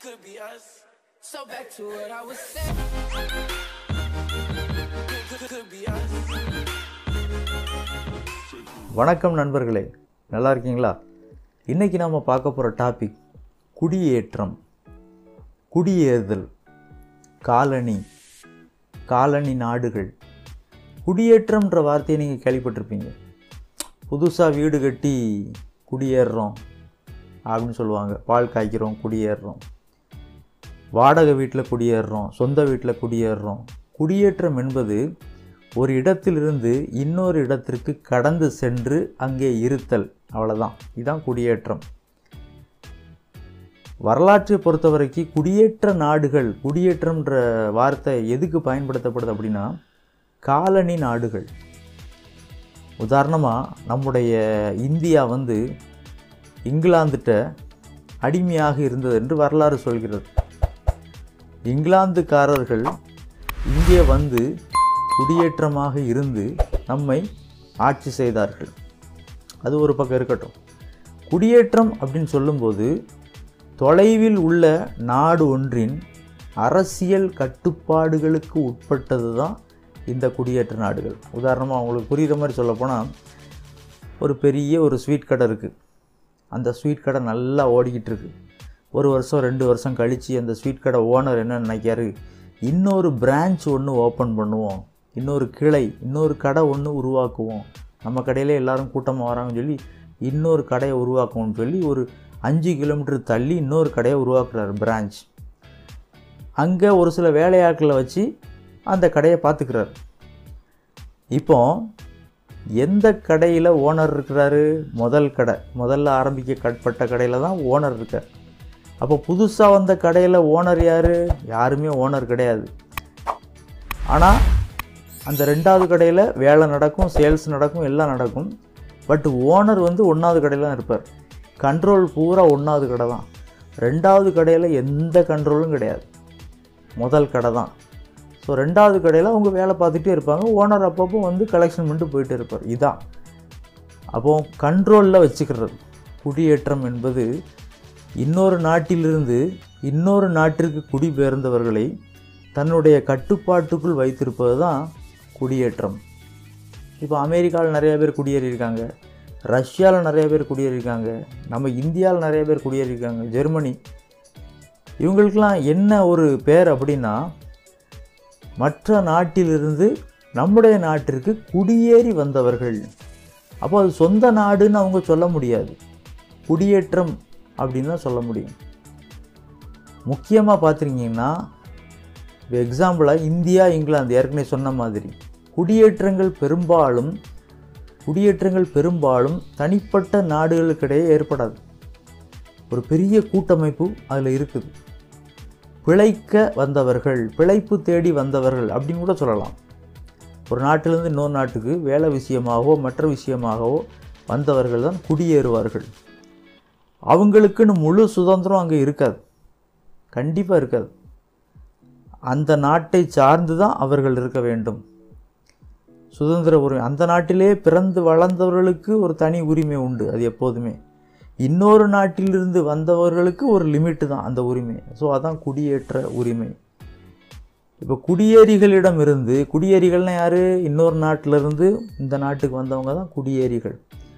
could be us. So back to what I was saying. Could, could, could be us. வணக்கம் நண்பர்களே நல்லா இருக்கீங்களா இன்றைக்கி நாம் பார்க்க போகிற டாபிக் குடியேற்றம் குடியேறுதல் காலனி காலனி நாடுகள் குடியேற்றம்ன்ற வார்த்தையை நீங்கள் கேள்விப்பட்டிருப்பீங்க புதுசாக வீடு கட்டி குடியேறுறோம் அப்படின்னு சொல்லுவாங்க பால் காய்க்கிறோம் குடியேறுறோம் வாடகை வீட்டில் குடியேறுறோம் சொந்த வீட்டில் குடியேறுறோம் குடியேற்றம் என்பது ஒரு இடத்திலிருந்து இன்னொரு இடத்திற்கு கடந்து சென்று அங்கே இருத்தல் அவ்வளோதான் இதுதான் குடியேற்றம் வரலாற்றை பொறுத்த வரைக்கும் குடியேற்ற நாடுகள் குடியேற்றம்ன்ற வார்த்தை எதுக்கு பயன்படுத்தப்படுது அப்படின்னா காலனி நாடுகள் உதாரணமாக நம்முடைய இந்தியா வந்து இங்கிலாந்துட்ட அடிமையாக இருந்தது என்று வரலாறு சொல்கிறது இங்கிலாந்துக்காரர்கள் இங்கே வந்து குடியேற்றமாக இருந்து நம்மை ஆட்சி செய்தார்கள் அது ஒரு பக்கம் இருக்கட்டும் குடியேற்றம் அப்படின்னு சொல்லும்போது தொலைவில் உள்ள நாடு ஒன்றின் அரசியல் கட்டுப்பாடுகளுக்கு உட்பட்டது தான் இந்த குடியேற்ற நாடுகள் உதாரணமாக உங்களுக்கு புரிகிற மாதிரி சொல்லப்போனால் ஒரு பெரிய ஒரு ஸ்வீட் கடை இருக்குது அந்த ஸ்வீட் கடை நல்லா ஓடிக்கிட்டு இருக்கு ஒரு வருஷம் ரெண்டு வருஷம் கழித்து அந்த ஸ்வீட் கடை ஓனர் என்ன நினைக்காரு இன்னொரு பிரான்ச் ஒன்று ஓப்பன் பண்ணுவோம் இன்னொரு கிளை இன்னொரு கடை ஒன்று உருவாக்குவோம் நம்ம கடையிலே எல்லாரும் கூட்டமாக வராங்கன்னு சொல்லி இன்னொரு கடையை உருவாக்குவோம்னு சொல்லி ஒரு அஞ்சு கிலோமீட்டர் தள்ளி இன்னொரு கடையை உருவாக்குறாரு பிரான்ச் அங்கே ஒரு சில வேலையாட்களை வச்சு அந்த கடையை பார்த்துக்கிறாரு இப்போ எந்த கடையில் ஓனர் இருக்கிறாரு முதல் கடை முதல்ல ஆரம்பிக்க கட்பட்ட கடையில் தான் ஓனர் இருக்கார் அப்போ புதுசாக வந்த கடையில் ஓனர் யார் யாருமே ஓனர் கிடையாது ஆனால் அந்த ரெண்டாவது கடையில் வேலை நடக்கும் சேல்ஸ் நடக்கும் எல்லாம் நடக்கும் பட் ஓனர் வந்து ஒன்றாவது கடையில் தான் இருப்பார் கண்ட்ரோல் பூரா ஒன்றாவது கடை தான் ரெண்டாவது கடையில் எந்த கண்ட்ரோலும் கிடையாது முதல் கடை தான் ஸோ ரெண்டாவது கடையில் அவங்க வேலை பார்த்துட்டே இருப்பாங்க ஓனர் அப்பப்போ வந்து கலெக்ஷன் பண்ணிட்டு போயிட்டு இருப்பார் இதான் அப்போ கண்ட்ரோலில் வச்சுக்கிறது குடியேற்றம் என்பது இன்னொரு நாட்டிலிருந்து இன்னொரு நாட்டிற்கு குடிபெயர்ந்தவர்களை தன்னுடைய கட்டுப்பாட்டுக்குள் வைத்திருப்பது தான் குடியேற்றம் இப்போ அமெரிக்காவில் நிறைய பேர் குடியேறியிருக்காங்க ரஷ்யாவில் நிறைய பேர் குடியேறியிருக்காங்க நம்ம இந்தியாவில் நிறைய பேர் குடியேறியிருக்காங்க ஜெர்மனி இவங்களுக்கெல்லாம் என்ன ஒரு பேர் அப்படின்னா மற்ற நாட்டிலிருந்து நம்முடைய நாட்டிற்கு குடியேறி வந்தவர்கள் அப்போ அது சொந்த நாடுன்னு அவங்க சொல்ல முடியாது குடியேற்றம் அப்படின்னு தான் சொல்ல முடியும் முக்கியமாக பார்த்துருக்கீங்கன்னா இப்போ எக்ஸாம்பிளாக இந்தியா இங்கிலாந்து ஏற்கனவே சொன்ன மாதிரி குடியேற்றங்கள் பெரும்பாலும் குடியேற்றங்கள் பெரும்பாலும் தனிப்பட்ட நாடுகளுக்கிடையே ஏற்படாது ஒரு பெரிய கூட்டமைப்பு அதில் இருக்குது பிழைக்க வந்தவர்கள் பிழைப்பு தேடி வந்தவர்கள் அப்படின்னு கூட சொல்லலாம் ஒரு நாட்டிலிருந்து இன்னொரு நாட்டுக்கு வேலை விஷயமாகவோ மற்ற விஷயமாகவோ வந்தவர்கள் தான் குடியேறுவார்கள் அவங்களுக்குன்னு முழு சுதந்திரம் அங்கே இருக்காது கண்டிப்பாக இருக்காது அந்த நாட்டை சார்ந்து தான் அவர்கள் இருக்க வேண்டும் சுதந்திர உரிமை அந்த நாட்டிலே பிறந்து வளர்ந்தவர்களுக்கு ஒரு தனி உரிமை உண்டு அது எப்போதுமே இன்னொரு நாட்டிலிருந்து வந்தவர்களுக்கு ஒரு லிமிட்டு தான் அந்த உரிமை ஸோ அதான் குடியேற்ற உரிமை இப்போ குடியேறிகளிடம் இருந்து குடியேறிகள்னா யார் இன்னொரு நாட்டிலிருந்து இந்த நாட்டுக்கு வந்தவங்க தான் குடியேறிகள்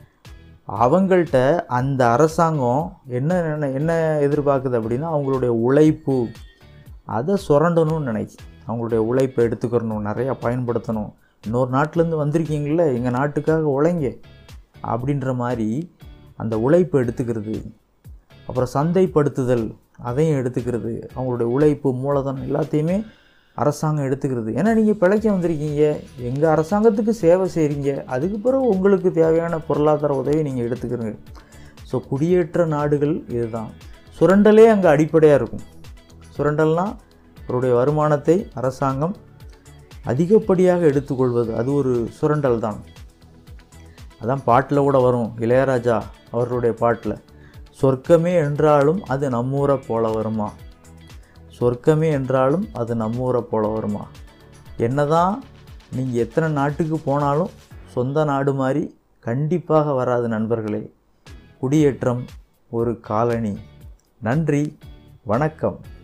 அவங்கள்ட்ட அந்த அரசாங்கம் என்ன என்ன- என்ன எதிர்பார்க்குது அப்படின்னா அவங்களுடைய உழைப்பு அதை சுரண்டணும்னு நினைக்குது அவங்களுடைய உழைப்பை எடுத்துக்கிறணும் நிறையா பயன்படுத்தணும் இன்னொரு நாட்டிலேருந்து வந்திருக்கீங்களே எங்கள் நாட்டுக்காக உழைங்க அப்படின்ற மாதிரி அந்த உழைப்பை எடுத்துக்கிறது அப்புறம் சந்தைப்படுத்துதல் அதையும் எடுத்துக்கிறது அவங்களுடைய உழைப்பு மூலதனம் எல்லாத்தையுமே அரசாங்கம் எடுத்துக்கிறது ஏன்னா நீங்கள் பிழைக்க வந்திருக்கீங்க எங்கள் அரசாங்கத்துக்கு சேவை செய்கிறீங்க அதுக்கு பிறகு உங்களுக்கு தேவையான பொருளாதார உதவி நீங்கள் எடுத்துக்கிறீங்க ஸோ குடியேற்ற நாடுகள் இதுதான் சுரண்டலே அங்கே அடிப்படையாக இருக்கும் சுரண்டல்னால் அவருடைய வருமானத்தை அரசாங்கம் அதிகப்படியாக எடுத்துக்கொள்வது அது ஒரு சுரண்டல் தான் அதான் பாட்டில் கூட வரும் இளையராஜா அவர்களுடைய பாட்டில் சொர்க்கமே என்றாலும் அது நம்மூரை போல வருமா சொர்க்கமே என்றாலும் அது நம்மூரை போல வருமா என்னதான் நீங்கள் எத்தனை நாட்டுக்கு போனாலும் சொந்த நாடு மாதிரி கண்டிப்பாக வராது நண்பர்களே குடியேற்றம் ஒரு காலனி நன்றி வணக்கம்